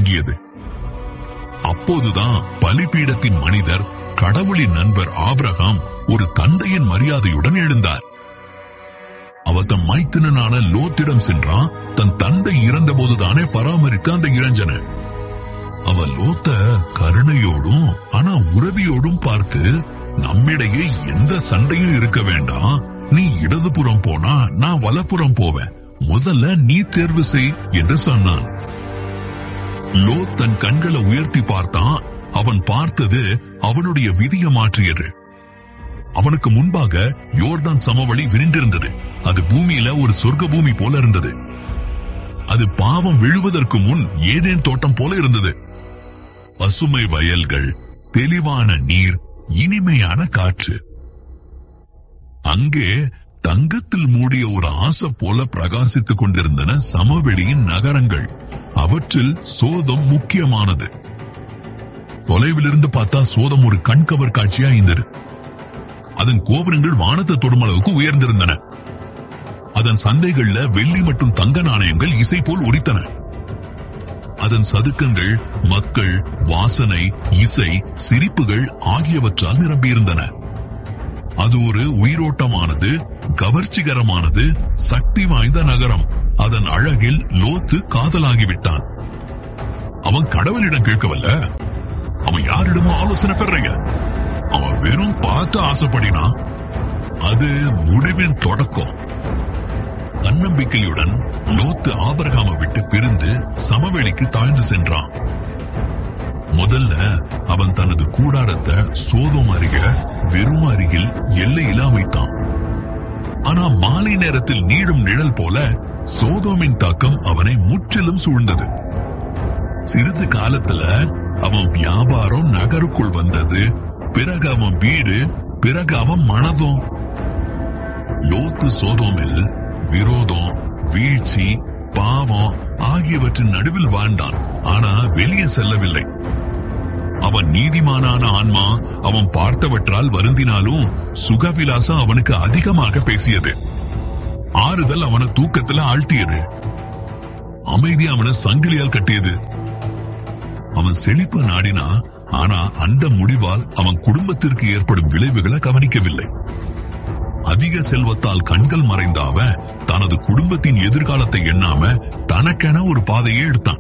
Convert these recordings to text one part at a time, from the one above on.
தொடங்கியது அப்போதுதான் பலிபீடத்தின் மனிதர் கடவுளின் நண்பர் ஆபிரகாம் ஒரு தந்தையின் மரியாதையுடன் எழுந்தார் அவர் தம் மைத்தினனான லோத்திடம் சென்றான் தன் தந்தை இறந்தபோதுதானே பராமரித்த அந்த இளைஞனை அவ லோத்த கருணையோடும் ஆனா உறவியோடும் பார்த்து நம்மிடையே எந்த சண்டையும் இருக்க வேண்டாம் நீ இடதுபுறம் போனா நான் வலப்புறம் போவேன் முதல்ல நீ தேர்வு செய் என்று சொன்னான் லோ தன் கண்களை உயர்த்தி பார்த்தான் அவன் பார்த்தது அவனுடைய விதியை மாற்றியது அவனுக்கு முன்பாக யோர்தான் சமவெளி விரிந்திருந்தது அது பூமியில ஒரு சொர்க்க பூமி போல இருந்தது அது பாவம் விழுவதற்கு முன் ஏதேன் தோட்டம் போல இருந்தது பசுமை வயல்கள் தெளிவான நீர் இனிமையான காற்று அங்கே தங்கத்தில் மூடிய ஒரு ஆசை போல பிரகாசித்துக் கொண்டிருந்தன சமவெளியின் நகரங்கள் அவற்றில் சோதம் முக்கியமானது தொலைவிலிருந்து பார்த்தா சோதம் ஒரு கண்கவர் காட்சியா இருந்தது அதன் கோபுரங்கள் வானத்தை தொடும் அளவுக்கு உயர்ந்திருந்தன அதன் சந்தைகள்ல வெள்ளி மற்றும் தங்க நாணயங்கள் இசை போல் ஒலித்தன அதன் சதுக்கங்கள் மக்கள் வாசனை இசை சிரிப்புகள் ஆகியவற்றால் நிரம்பியிருந்தன அது ஒரு உயிரோட்டமானது கவர்ச்சிகரமானது சக்தி வாய்ந்த நகரம் அதன் அழகில் லோத்து காதலாகிவிட்டான் அவன் கடவுளிடம் கேட்கவல்ல அவன் யாரிடமோ ஆலோசனை பெறீங்க அவன் வெறும் பார்த்து ஆசைப்படினா அது முடிவின் தொடக்கம் தன்னம்பிக்கையுடன் லோத்து ஆபரகாம விட்டு பிரிந்து சமவெளிக்கு தாழ்ந்து சென்றான் முதல்ல அவன் தனது கூடாரத்தை சோதம் அருக வெறும் அருகில் எல்லையில அமைத்தான் ஆனா மாலை நேரத்தில் நீடும் நிழல் போல சோதோமின் தாக்கம் அவனை முற்றிலும் சூழ்ந்தது சிறிது காலத்துல அவன் வியாபாரம் நகருக்குள் வந்தது பிறகு அவன் வீடு பிறகு அவன் மனதும் லோத்து சோதோமில் விரோதம் வீழ்ச்சி பாவம் ஆகியவற்றின் நடுவில் வாழ்ந்தான் ஆனா வெளியே செல்லவில்லை அவன் நீதிமானான ஆன்மா அவன் பார்த்தவற்றால் வருந்தினாலும் சுகவிலாசம் அவனுக்கு அதிகமாக பேசியது ஆறுதல் அவனை தூக்கத்துல ஆழ்த்தியது அமைதி அவனை சங்கிலியால் கட்டியது அவன் செழிப்பு நாடினா ஆனா அந்த முடிவால் அவன் குடும்பத்திற்கு ஏற்படும் விளைவுகளை கவனிக்கவில்லை அதிக செல்வத்தால் கண்கள் மறைந்த அவன் தனது குடும்பத்தின் எதிர்காலத்தை எண்ணாம தனக்கென ஒரு பாதையை எடுத்தான்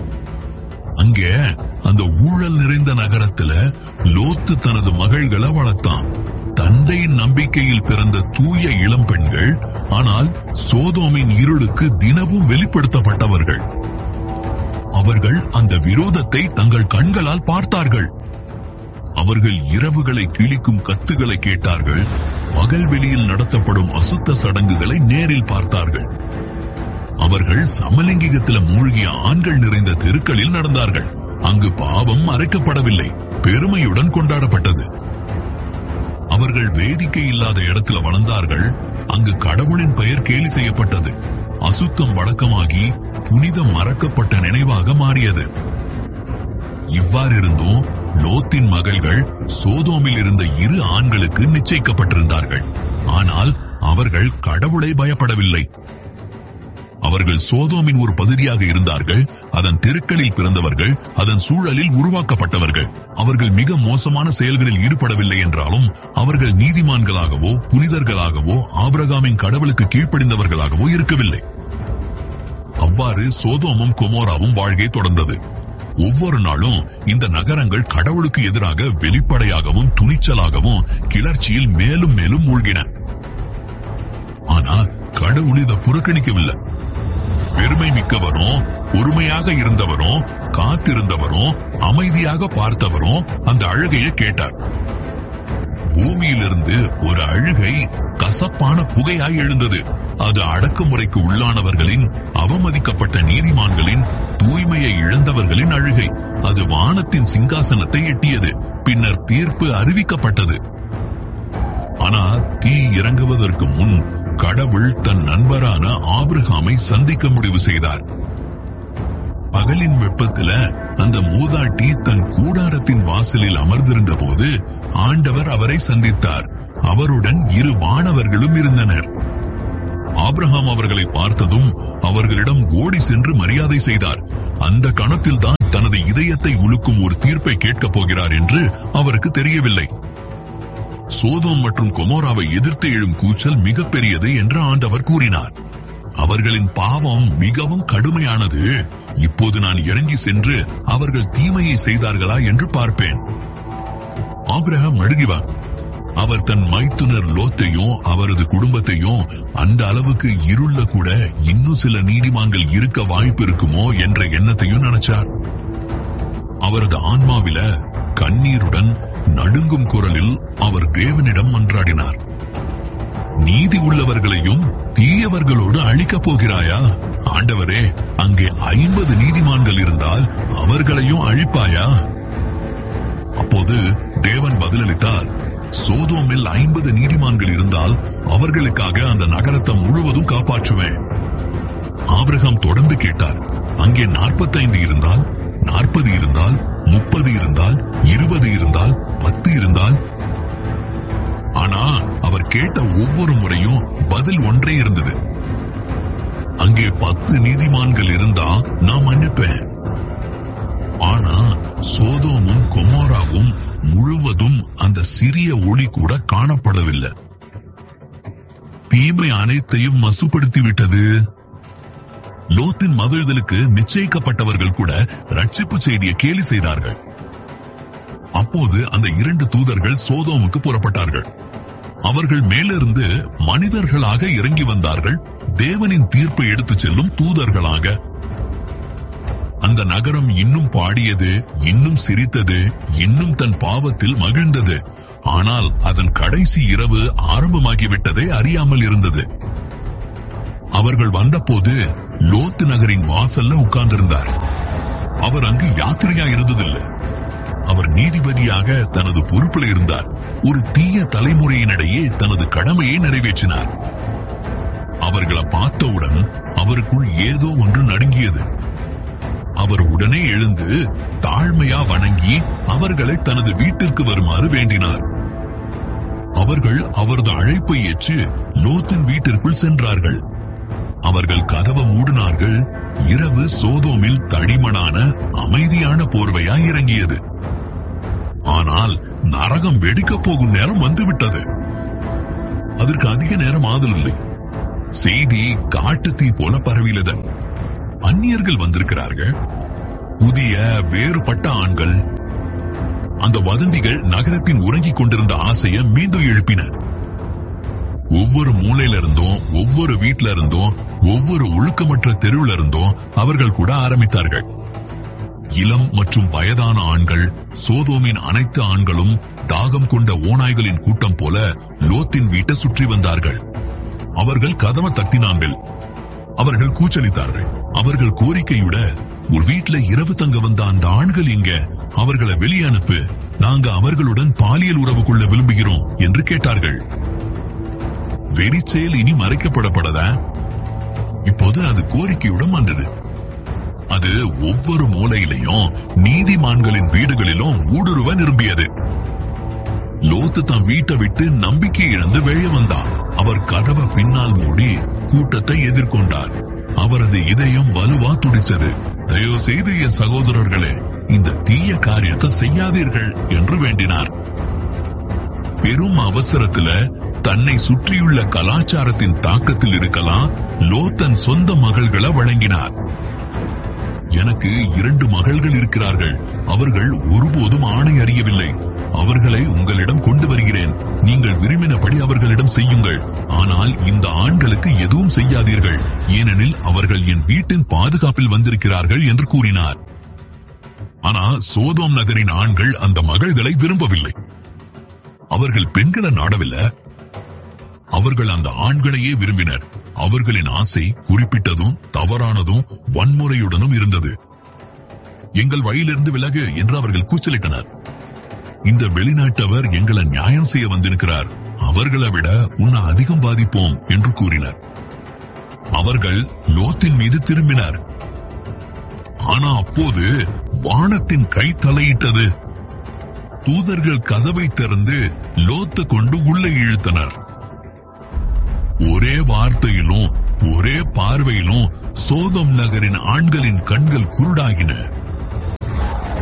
அங்கே அந்த ஊழல் நிறைந்த நகரத்துல லோத்து தனது மகள்களை வளர்த்தான் தந்தையின் நம்பிக்கையில் பிறந்த தூய இளம் பெண்கள் ஆனால் சோதோமின் இருளுக்கு தினமும் வெளிப்படுத்தப்பட்டவர்கள் அவர்கள் அந்த விரோதத்தை தங்கள் கண்களால் பார்த்தார்கள் அவர்கள் இரவுகளை கிழிக்கும் கத்துகளை கேட்டார்கள் பகல் வெளியில் நடத்தப்படும் அசுத்த சடங்குகளை நேரில் பார்த்தார்கள் அவர்கள் சமலிங்கிகத்தில மூழ்கிய ஆண்கள் நிறைந்த தெருக்களில் நடந்தார்கள் அங்கு பாவம் மறைக்கப்படவில்லை பெருமையுடன் கொண்டாடப்பட்டது அவர்கள் வேதிக்கை இல்லாத இடத்துல வளர்ந்தார்கள் அங்கு கடவுளின் பெயர் கேலி செய்யப்பட்டது அசுத்தம் வழக்கமாகி புனிதம் மறக்கப்பட்ட நினைவாக மாறியது இவ்வாறிருந்தும் லோத்தின் மகள்கள் சோதோமில் இருந்த இரு ஆண்களுக்கு நிச்சயிக்கப்பட்டிருந்தார்கள் ஆனால் அவர்கள் கடவுளை பயப்படவில்லை அவர்கள் சோதோமின் ஒரு பகுதியாக இருந்தார்கள் அதன் தெருக்களில் பிறந்தவர்கள் அதன் சூழலில் உருவாக்கப்பட்டவர்கள் அவர்கள் மிக மோசமான செயல்களில் ஈடுபடவில்லை என்றாலும் அவர்கள் நீதிமான்களாகவோ புனிதர்களாகவோ ஆபிரகாமின் கடவுளுக்கு கீழ்ப்படிந்தவர்களாகவோ இருக்கவில்லை அவ்வாறு சோதோமும் குமோராவும் வாழ்க்கை தொடர்ந்தது ஒவ்வொரு நாளும் இந்த நகரங்கள் கடவுளுக்கு எதிராக வெளிப்படையாகவும் துணிச்சலாகவும் கிளர்ச்சியில் மேலும் மேலும் மூழ்கின ஆனா கடவுள் இதை புறக்கணிக்கவில்லை பெருமை மிக்கவரும் பொறுமையாக இருந்தவரும் காத்திருந்தவரும் அமைதியாக பார்த்தவரும் அந்த அழுகையை கேட்டார் பூமியிலிருந்து ஒரு அழுகை கசப்பான புகையாய் எழுந்தது அது அடக்குமுறைக்கு உள்ளானவர்களின் அவமதிக்கப்பட்ட நீதிமான்களின் தூய்மையை இழந்தவர்களின் அழுகை அது வானத்தின் சிங்காசனத்தை எட்டியது பின்னர் தீர்ப்பு அறிவிக்கப்பட்டது ஆனா தீ இறங்குவதற்கு முன் கடவுள் தன் நண்பரான ஆபிரகாமை சந்திக்க முடிவு செய்தார் பகலின் வெப்பத்துல அந்த மூதாட்டி தன் கூடாரத்தின் வாசலில் அமர்ந்திருந்த போது ஆண்டவர் அவரை சந்தித்தார் அவருடன் இரு வானவர்களும் இருந்தனர் ஆபிரகாம் அவர்களை பார்த்ததும் அவர்களிடம் ஓடி சென்று மரியாதை செய்தார் அந்த கணத்தில் தான் இதயத்தை உலுக்கும் ஒரு தீர்ப்பை கேட்கப் போகிறார் என்று அவருக்கு தெரியவில்லை சோதோம் மற்றும் கொமோராவை எதிர்த்து எழும் கூச்சல் மிகப்பெரியது என்று ஆண்டவர் கூறினார் அவர்களின் பாவம் மிகவும் கடுமையானது இப்போது நான் இறங்கி சென்று அவர்கள் தீமையை செய்தார்களா என்று பார்ப்பேன் ஆபிரகாம் அழுகிவா அவர் தன் மைத்துனர் லோத்தையும் அவரது குடும்பத்தையும் அந்த அளவுக்கு இருள கூட இன்னும் சில நீதிமான்கள் இருக்க வாய்ப்பு இருக்குமோ என்ற எண்ணத்தையும் நினைச்சார் அவரது ஆன்மாவில கண்ணீருடன் நடுங்கும் குரலில் அவர் தேவனிடம் மன்றாடினார் நீதி உள்ளவர்களையும் தீயவர்களோடு அழிக்கப் போகிறாயா ஆண்டவரே அங்கே ஐம்பது நீதிமான்கள் இருந்தால் அவர்களையும் அழிப்பாயா அப்போது தேவன் பதிலளித்தார் சோதோமில் ஐம்பது நீதிமான்கள் இருந்தால் அவர்களுக்காக அந்த நகரத்தை முழுவதும் காப்பாற்றுவேன் ஆபிரகாம் தொடர்ந்து கேட்டார் அங்கே நாற்பத்தைந்து இருந்தால் நாற்பது இருந்தால் முப்பது இருந்தால் இருபது இருந்தால் பத்து இருந்தால் ஆனா அவர் கேட்ட ஒவ்வொரு முறையும் பதில் ஒன்றே இருந்தது அங்கே பத்து நீதிமான்கள் இருந்தா நான் மன்னிப்பேன் ஆனா சோதோமும் கொமோராவும் முழுவதும் அந்த சிறிய ஒளி கூட காணப்படவில்லை தீமை அனைத்தையும் மசுப்படுத்தி விட்டது லோத்தின் மகிழ்தலுக்கு நிச்சயிக்கப்பட்டவர்கள் கூட ரட்சிப்பு செய்தியை கேலி செய்தார்கள் அப்போது அந்த இரண்டு தூதர்கள் சோதோமுக்கு புறப்பட்டார்கள் அவர்கள் மேலிருந்து மனிதர்களாக இறங்கி வந்தார்கள் தேவனின் தீர்ப்பை எடுத்துச் செல்லும் தூதர்களாக அந்த நகரம் இன்னும் பாடியது இன்னும் சிரித்தது இன்னும் தன் பாவத்தில் மகிழ்ந்தது ஆனால் அதன் கடைசி இரவு ஆரம்பமாகிவிட்டதை அறியாமல் இருந்தது அவர்கள் வந்தபோது லோத்து நகரின் வாசல்ல உட்கார்ந்திருந்தார் அவர் அங்கு யாத்திரையா இருந்ததில்லை அவர் நீதிபதியாக தனது பொறுப்பில் இருந்தார் ஒரு தீய தலைமுறையினிடையே தனது கடமையை நிறைவேற்றினார் அவர்களை பார்த்தவுடன் அவருக்குள் ஏதோ ஒன்று நடுங்கியது அவர் உடனே எழுந்து தாழ்மையா வணங்கி அவர்களை தனது வீட்டிற்கு வருமாறு வேண்டினார் அவர்கள் அவரது அழைப்பை ஏற்று லோத்தின் வீட்டிற்குள் சென்றார்கள் அவர்கள் கதவை மூடினார்கள் இரவு சோதோமில் தடிமனான அமைதியான போர்வையா இறங்கியது ஆனால் நரகம் வெடிக்கப் போகும் நேரம் வந்துவிட்டது அதற்கு அதிக நேரம் ஆதலில்லை செய்தி காட்டு தீ போல பரவியது அந்நியர்கள் வந்திருக்கிறார்கள் புதிய வேறுபட்ட ஆண்கள் அந்த வதந்திகள் நகரத்தின் உறங்கிக் கொண்டிருந்த ஆசையை மீண்டும் எழுப்பின ஒவ்வொரு மூலையில இருந்தும் ஒவ்வொரு வீட்ல இருந்தும் ஒவ்வொரு ஒழுக்கமற்ற தெருவுல இருந்தும் அவர்கள் கூட ஆரம்பித்தார்கள் இளம் மற்றும் வயதான ஆண்கள் சோதோமின் அனைத்து ஆண்களும் தாகம் கொண்ட ஓநாய்களின் கூட்டம் போல லோத்தின் வீட்டை சுற்றி வந்தார்கள் அவர்கள் கதவை தட்டினார்கள் அவர்கள் கூச்சலித்தார்கள் அவர்கள் கோரிக்கையுட ஒரு வீட்ல இரவு தங்க வந்த அந்த ஆண்கள் இங்க அவர்களை வெளியே அனுப்பு நாங்க அவர்களுடன் பாலியல் உறவு கொள்ள விரும்புகிறோம் என்று கேட்டார்கள் வெறிச்செயல் இனி மறைக்கப்படப்படதா இப்போது அது கோரிக்கையுடன் வந்தது அது ஒவ்வொரு மூலையிலையும் நீதிமான்களின் வீடுகளிலும் ஊடுருவ நிரம்பியது லோத்து தன் வீட்டை விட்டு நம்பிக்கை இழந்து வெளியே வந்தார் அவர் கதவை பின்னால் மூடி கூட்டத்தை எதிர்கொண்டார் அவரது இதயம் வலுவா துடித்தது தயவு செய்து என் சகோதரர்களே இந்த தீய காரியத்தை செய்யாதீர்கள் என்று வேண்டினார் பெரும் அவசரத்துல தன்னை சுற்றியுள்ள கலாச்சாரத்தின் தாக்கத்தில் இருக்கலாம் லோத்தன் சொந்த மகள்களை வழங்கினார் எனக்கு இரண்டு மகள்கள் இருக்கிறார்கள் அவர்கள் ஒருபோதும் ஆணை அறியவில்லை அவர்களை உங்களிடம் கொண்டு வருகிறேன் நீங்கள் விரும்பினபடி அவர்களிடம் செய்யுங்கள் ஆனால் இந்த ஆண்களுக்கு எதுவும் செய்யாதீர்கள் ஏனெனில் அவர்கள் என் வீட்டின் பாதுகாப்பில் வந்திருக்கிறார்கள் என்று கூறினார் ஆனா சோதோம் நகரின் ஆண்கள் அந்த மகள்களை விரும்பவில்லை அவர்கள் பெண்களை நாடவில்லை அவர்கள் அந்த ஆண்களையே விரும்பினர் அவர்களின் ஆசை குறிப்பிட்டதும் தவறானதும் வன்முறையுடனும் இருந்தது எங்கள் வழியிலிருந்து விலகு என்று அவர்கள் கூச்சலிட்டனர் இந்த வெளிநாட்டவர் எங்களை நியாயம் செய்ய வந்திருக்கிறார் அவர்களை விட உன்னை அதிகம் பாதிப்போம் என்று கூறினர் அவர்கள் லோத்தின் மீது திரும்பினர் ஆனா அப்போது வானத்தின் கை தலையிட்டது தூதர்கள் கதவை திறந்து லோத்து கொண்டு உள்ளே இழுத்தனர் ஒரே வார்த்தையிலும் ஒரே பார்வையிலும் சோதம் நகரின் ஆண்களின் கண்கள் குருடாகின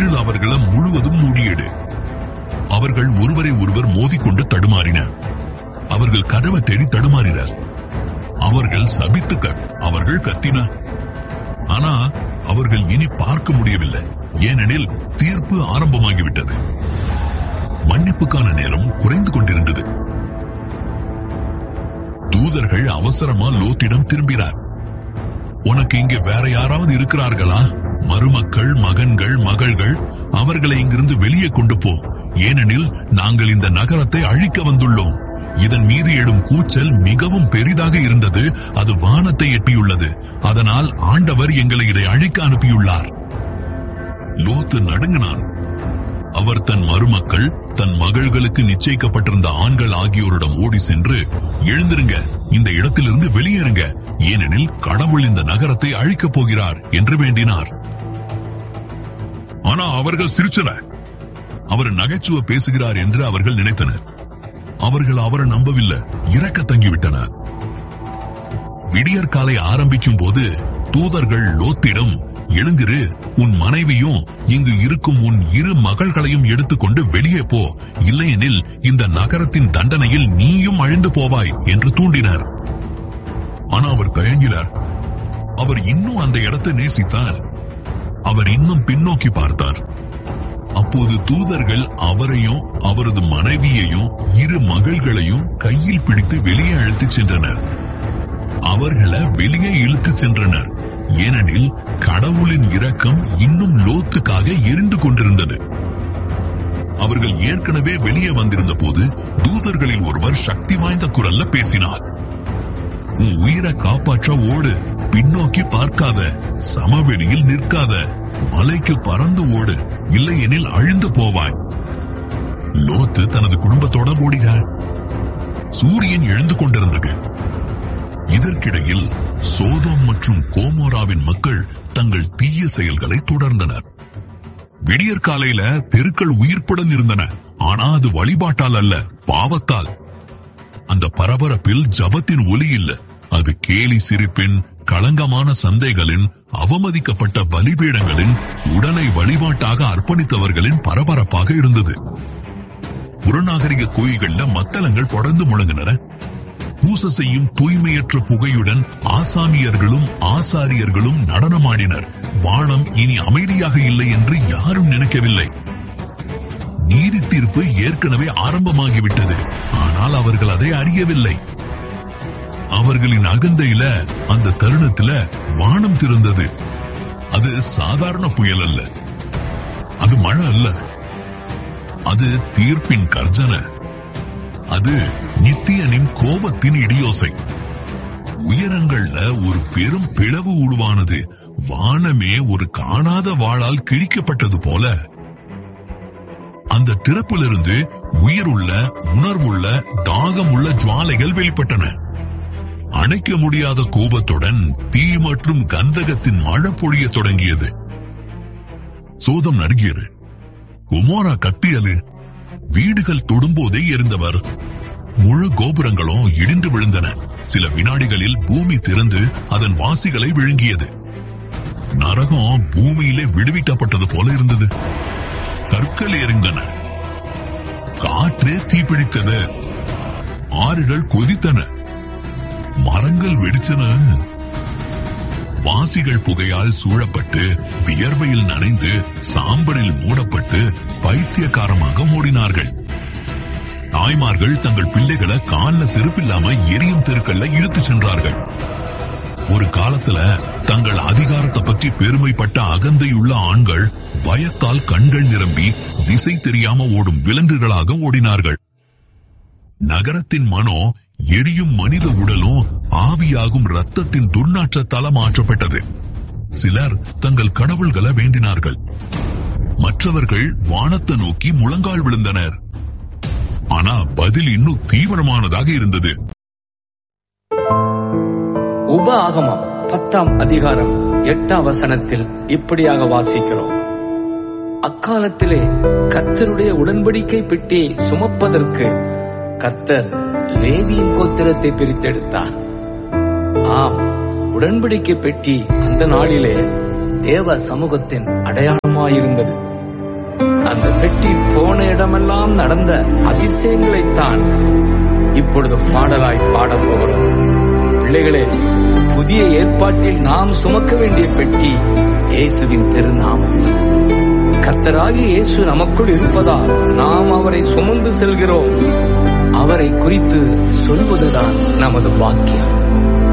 இருள் அவர்களை முழுவதும் மூடியது அவர்கள் ஒருவரை ஒருவர் மோதிக்கொண்டு தடுமாறினர் அவர்கள் கதவை தேடி தடுமாறினர் அவர்கள் சபித்துக்க அவர்கள் கத்தினர் ஆனா அவர்கள் இனி பார்க்க முடியவில்லை ஏனெனில் தீர்ப்பு ஆரம்பமாகிவிட்டது மன்னிப்புக்கான நேரம் குறைந்து கொண்டிருந்தது தூதர்கள் அவசரமா லோத்திடம் திரும்பினார் உனக்கு இங்கே வேற யாராவது இருக்கிறார்களா மருமக்கள் மகன்கள் மகள்கள் அவர்களை இங்கிருந்து வெளியே கொண்டு போ ஏனெனில் நாங்கள் இந்த நகரத்தை அழிக்க வந்துள்ளோம் இதன் மீது எழும் கூச்சல் மிகவும் பெரிதாக இருந்தது அது வானத்தை எட்டியுள்ளது அதனால் ஆண்டவர் எங்களை இதை அழிக்க அனுப்பியுள்ளார் லோத்து நடுங்கினான் அவர் தன் மருமக்கள் தன் மகள்களுக்கு நிச்சயிக்கப்பட்டிருந்த ஆண்கள் ஆகியோரிடம் ஓடி சென்று எழுந்திருங்க இந்த இடத்திலிருந்து வெளியேறுங்க ஏனெனில் கடவுள் இந்த நகரத்தை அழிக்கப் போகிறார் என்று வேண்டினார் ஆனா அவர்கள் சிரிச்சனர் அவர் நகைச்சுவை பேசுகிறார் என்று அவர்கள் நினைத்தனர் அவர்கள் அவரை நம்பவில்லை இறக்க தங்கிவிட்டனர் விடியற் காலை ஆரம்பிக்கும் போது தூதர்கள் லோத்திடம் எழுந்திரு உன் மனைவியும் இங்கு இருக்கும் உன் இரு மகள்களையும் எடுத்துக்கொண்டு வெளியே போ இல்லையெனில் இந்த நகரத்தின் தண்டனையில் நீயும் அழிந்து போவாய் என்று தூண்டினார் ஆனா அவர் தயங்கினார் அவர் இன்னும் அந்த இடத்தை நேசித்தார் அவர் இன்னும் பின்னோக்கி பார்த்தார் அப்போது தூதர்கள் அவரையும் அவரது மனைவியையும் இரு மகள்களையும் கையில் பிடித்து வெளியே அழைத்துச் சென்றனர் அவர்களை வெளியே இழுத்து சென்றனர் ஏனெனில் கடவுளின் இரக்கம் இன்னும் லோத்துக்காக எரிந்து கொண்டிருந்தது அவர்கள் ஏற்கனவே வெளியே வந்திருந்த போது தூதர்களில் ஒருவர் சக்தி வாய்ந்த குரல்ல பேசினார் உன் உயிரை காப்பாற்ற ஓடு பின்னோக்கி பார்க்காத சமவெளியில் நிற்காத மலைக்கு பறந்து ஓடு இல்லையெனில் அழிந்து போவாய் லோத்து தனது குடும்பத்தோட ஓடினார் சூரியன் எழுந்து கொண்டிருந்தது இதற்கிடையில் சோதோம் மற்றும் கோமோராவின் மக்கள் தங்கள் தீய செயல்களை தொடர்ந்தனர் விடியற் காலையில தெருக்கள் உயிர்ப்புடன் இருந்தன ஆனா அது வழிபாட்டால் அல்ல பாவத்தால் அந்த பரபரப்பில் ஜபத்தின் ஒலி இல்ல அது கேலி சிரிப்பின் களங்கமான சந்தைகளின் அவமதிக்கப்பட்ட பலிபீடங்களின் உடலை வழிபாட்டாக அர்ப்பணித்தவர்களின் பரபரப்பாக இருந்தது புறநாகரிக கோயில்கள்ல மத்தளங்கள் தொடர்ந்து முழங்கின பூச செய்யும் தூய்மையற்ற புகையுடன் ஆசாமியர்களும் ஆசாரியர்களும் நடனமாடினர் வானம் இனி அமைதியாக இல்லை என்று யாரும் நினைக்கவில்லை நீதி தீர்ப்பு ஏற்கனவே ஆரம்பமாகிவிட்டது ஆனால் அவர்கள் அதை அறியவில்லை அவர்களின் அகந்தையில அந்த தருணத்துல வானம் திறந்தது அது சாதாரண புயல் அல்ல அது மழை அல்ல அது தீர்ப்பின் கர்ஜனை அது நித்தியனின் கோபத்தின் இடியோசை உயரங்கள்ல ஒரு பெரும் பிளவு உருவானது வானமே ஒரு காணாத வாளால் கிழிக்கப்பட்டது போல அந்த திறப்பிலிருந்து உயிருள்ள உணர்வுள்ள தாகமுள்ள ஜுவாலைகள் வெளிப்பட்டன அணைக்க முடியாத கோபத்துடன் தீ மற்றும் கந்தகத்தின் மழை பொழிய தொடங்கியது சோதம் நடுங்கியது குமாரா கத்தியது வீடுகள் தொடும்போதே எரிந்தவர் முழு கோபுரங்களும் இடிந்து விழுந்தன சில வினாடிகளில் பூமி திறந்து அதன் வாசிகளை விழுங்கியது நரகம் பூமியிலே விடுவிக்கப்பட்டது போல இருந்தது கற்கள் எரிந்தன காற்று தீப்பிடித்தது ஆறுகள் கொதித்தன மரங்கள் வெடிச்சன வாசிகள் புகையால் சூழப்பட்டு வியர்வையில் நனைந்து சாம்பலில் மூடப்பட்டு பைத்தியக்காரமாக ஓடினார்கள் தாய்மார்கள் தங்கள் பிள்ளைகளை கால்ல செருப்பில்லாம எரியும் தெருக்கள்ல இழுத்துச் சென்றார்கள் ஒரு காலத்துல தங்கள் அதிகாரத்தை பற்றி பெருமைப்பட்ட அகந்தையுள்ள ஆண்கள் பயத்தால் கண்கள் நிரம்பி திசை தெரியாம ஓடும் விலங்குகளாக ஓடினார்கள் நகரத்தின் மனோ எரியும் மனித உடலும் ஆவியாகும் ரத்தத்தின் துர்நாற்றத்தால மாற்றப்பட்டது சிலர் தங்கள் கடவுள்களை வேண்டினார்கள் மற்றவர்கள் வானத்தை நோக்கி முழங்கால் விழுந்தனர் ஆனா பதில் இன்னும் தீவிரமானதாக இருந்தது உப ஆகமம் பத்தாம் அதிகாரம் எட்டாம் வசனத்தில் இப்படியாக வாசிக்கிறோம் அக்காலத்திலே கர்த்தருடைய உடன்படிக்கை பெட்டியை சுமப்பதற்கு கர்த்தர் லேவியின் கோத்திரத்தை பிரித்தெடுத்தார் ஆம் உடன்படிக்கை பெட்டி அந்த நாளிலே தேவ சமூகத்தின் அடையாளமாயிருந்தது அந்த பெட்டி போன இடமெல்லாம் நடந்த அதிசயங்களைத்தான் இப்பொழுது பாடலாய் பாடப் போகிறோம் பிள்ளைகளே புதிய ஏற்பாட்டில் நாம் சுமக்க வேண்டிய பெட்டி இயேசுவின் திருநாமம் கர்த்தராகி இயேசு நமக்குள் இருப்பதால் நாம் அவரை சுமந்து செல்கிறோம் அவரை குறித்து சொல்வதுதான் நமது பாக்கியம்